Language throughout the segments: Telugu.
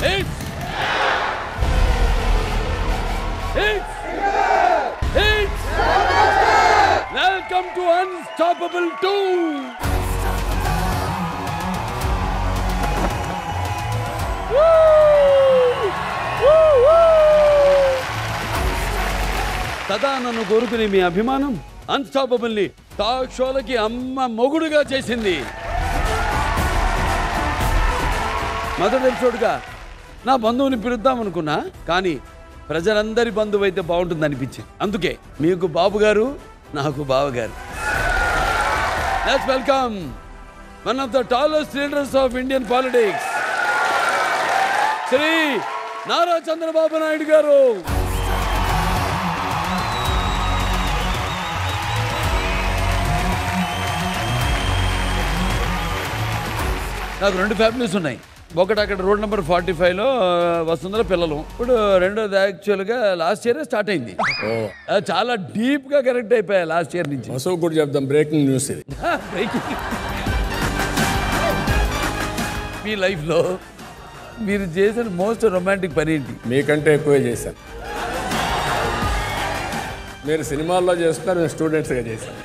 Hits! Hits! Hits! Welcome to Unstoppable 2! Woo! Woo, woo! సదా నన్ను కోరుకునే మీ అభిమానం అన్స్టాపబుల్ ని టాక్ షోలకి అమ్మ మొగుడుగా చేసింది మొదటి ఎపిసోడ్గా నా బంధువుని పిలుద్దాం అనుకున్నా కానీ ప్రజలందరి బంధువు అయితే బాగుంటుంది అనిపించింది అందుకే మీకు బాబు గారు నాకు బావగారు let's welcome one of the tallest leaders of Indian politics Shri Nara Chandrababu Naidu garu నాకు రెండు ఫ్యామిలీస్ ఉన్నాయి ఒకటి అక్కడ రోడ్ నెంబర్ ఫార్టీ ఫైవ్లో వస్తుందో పిల్లలు ఇప్పుడు రెండోది యాక్చువల్గా లాస్ట్ ఇయర్ స్టార్ట్ అయింది ఓ ఆ, చాలా డీప్గా కనెక్ట్ అయిపోయా లాస్ట్ ఇయర్ నుంచి అశోక్ కూడా చెప్దాం బ్రేకింగ్ న్యూస్ ఇది Breaking. మీ లైఫ్లో మీరు చేసిన మోస్ట్ రొమాంటిక్ పని ఏంటి మీకంటే ఎక్కువే చేశాను మీరు సినిమాల్లో చేస్తున్నారు నేను స్టూడెంట్స్గా చేశాను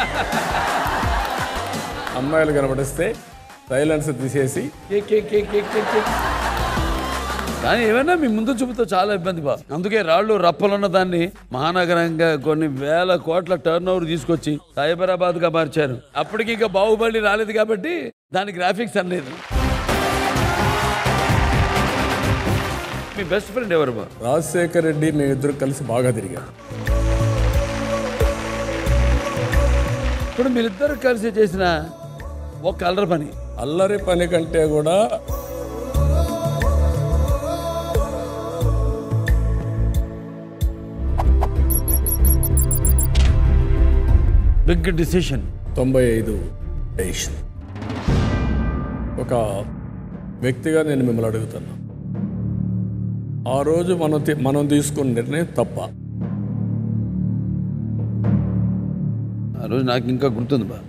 అమ్మాయిలు కనబడిస్తే సైలెన్స్ తీసేసి కేక్ కేక్ కేక్ కేక్ కేక్ కేక్. కానీ ఏమైనా మీ ముందు చూపుతో చాలా ఇబ్బంది బా అందుకే రాళ్ళు రప్పలున్న దాన్ని మహానగరంగా కొన్ని వేల కోట్ల టర్న్ ఓవర్ తీసుకొచ్చి సైబరాబాద్ గా మార్చారు అప్పటికి ఇంకా బాహుబలి రాలేదు కాబట్టి దాని గ్రాఫిక్స్ అనలేదు మీ బెస్ట్ ఫ్రెండ్ ఎవరు బా రాజశేఖర్ రెడ్డి మేము ఇద్దరు కలిసి బాగా తిరిగాం ఇప్పుడు మీరిద్దరు కలిసి చేసిన ఒక కలర్ పని అల్లరి పని కంటే కూడా బిగ్ డిసిషన్ తొంభై ఐదు డెసిషన్ ఒక వ్యక్తిగా నేను మిమ్మల్ని అడుగుతున్నా ఆ రోజు మనం తీ- మనం తీసుకున్న నిర్ణయం తప్ప ఆ రోజు నాకు ఇంకా గుర్తుంది బా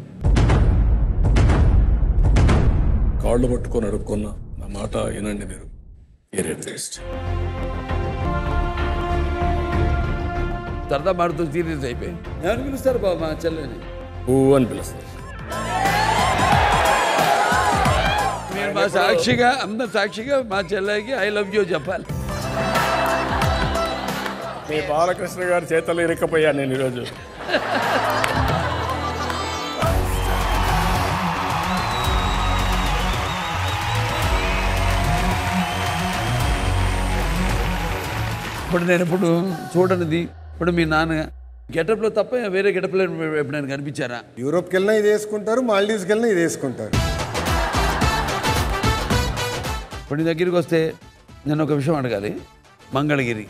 కాళ్ళు పట్టుకొని అడుక్కున్నా నా మాట వినండి మీరు కెరీర్ వేస్ట్ సరదా మాడుతూ సీరియస్ అయిపోయి ఎవరు పిలుస్తారు బాబు మా చెల్లెని ఊ అని పిలుస్తుంది మీరు మా సాక్షిగా అందరు సాక్షిగా మా చెల్లెకి ఐ లవ్ యూ చెప్పాలి మీ బాలకృష్ణ గారి చేతలు ఇరక్కపోయాను నేను ఈరోజు ఇప్పుడు నేను ఇప్పుడు చూడనిది ఇప్పుడు మీ నాన్న గెటప్లో తప్ప వేరే గెటప్లో ఎప్పుడైనా కనిపించారా యూరోప్కి వెళ్ళినా ఇది వేసుకుంటారు మాల్డీవ్స్కి వెళ్ళినా ఇది వేసుకుంటారు ఇప్పుడు నీ దగ్గరికి వస్తే నేను ఒక విషయం అడగాలి మంగళగిరి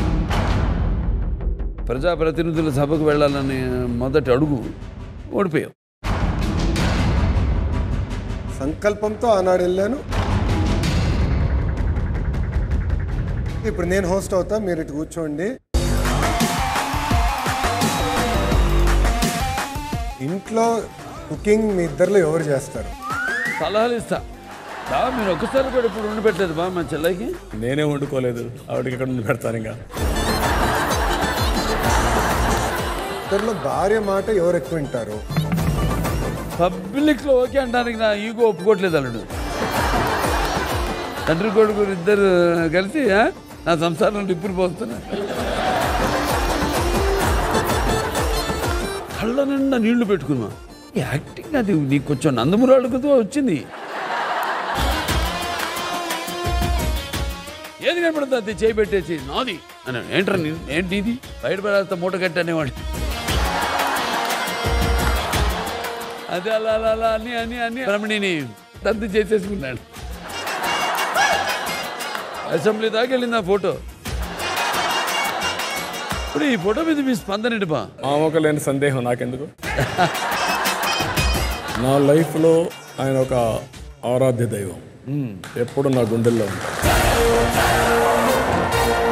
ప్రజాప్రతినిధుల సభకు వెళ్ళాలని మొదటి అడుగు ఓడిపోయావు సంకల్పంతో ఆనాడు వెళ్ళాను ఇప్పుడు నేను హోస్ట్ అవుతా మీరు ఇటు కూర్చోండి ఇంట్లో కుకింగ్ మీ ఇద్దరిలో ఎవరు చేస్తారు సలహాలు ఇస్తా బా మీరు ఒక్కసారి కూడా ఇప్పుడు ఉండి పెట్టలేదు బా మా చెల్లెకి నేనే వండుకోలేదు ఆవిడకి ఇక్కడ నుండి పెడతాను ఇంకా ఇద్దరిలో భార్య మాట ఎవరు ఎక్కువ వింటారు పబ్లిక్లో ఓకే అనడానికి నా ఈగో ఒప్పుకోవట్లేదు అల్లుడు తండ్రి కొడుకు ఇద్దరు కలిసి ఆ, నా సంసారం నిప్పులు పోతున్నా కళ్ళ నిండా నీళ్లు పెట్టుకున్నా ఈ యాక్టింగ్ అది నీకు కొంచెం నందమురాడుకుతో వచ్చింది ఏది కనపడుతుంది అది చేయి పెట్టేసి నాది అని ఏంట్రా నీ- ఏంటి ఇది బయట పడేస్తా మూట కట్టి అనేవాడు అదే అలా అలా అలా అని అని అని రమణిని రద్దు చేసేసుకున్నాడు అసెంబ్లీ దాకా వెళ్ళింది ఆ ఫోటో ఇప్పుడు ఈ ఫోటో మీద మీ స్పందన ఏంటి బా మామూలు లేని సందేహం నాకెందుకు నా లైఫ్లో ఆయన ఒక ఆరాధ్య దైవం ఎప్పుడు నా గుండెల్లో ఉంటాడు